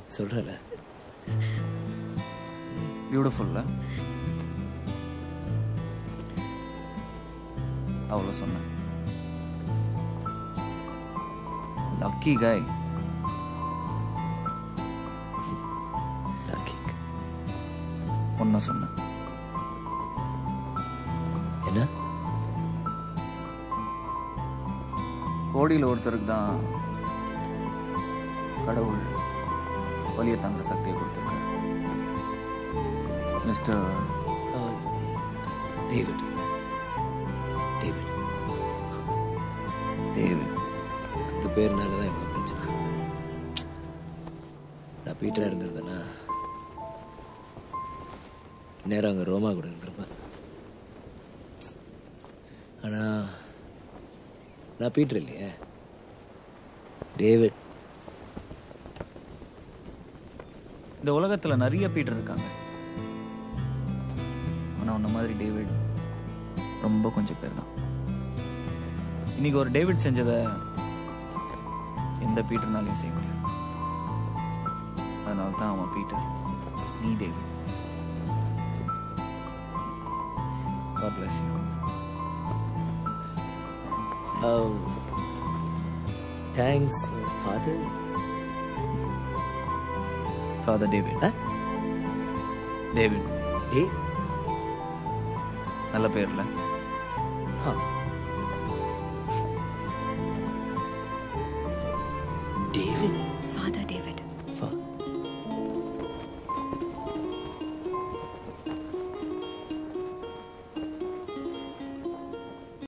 சொல்கிறல பியூட்டிஃபுல்ல அவ்வளோ சொன்னேன் லக்கி காய் லக்கி ஒன்றை சொன்னேன் என்ன கோடியில் ஒருத்தருக்கு தான் கடவுள் வலியை தாங்குற சக்தியை கொடுத்துருக்காரு மிஸ்டர் டேவிட் டேவிட் டேவிட் அந்த பேர்னால தான் இவ்வளோ பிரச்சனை நான் பீட்டராக இருந்திருந்தேன்னா நேரம் அங்கே ரோமா கூட இருந்திருப்பேன் ஆனால் நான் பீட்டர் இல்லையே டேவிட் இந்த உலகத்தில் நிறைய பீட்டர் இருக்காங்க ஆனால் உன்ன மாதிரி டேவிட் ரொம்ப கொஞ்சம் பேர் தான் இன்னைக்கு ஒரு டேவிட் செஞ்சதை எந்த பீட்டர்னாலையும் செய்ய முடியாது அதனால தான் அவன் பீட்டர் நீ David God bless you. Thanks father Father David. David டே நல்ல பேர்ல ஆ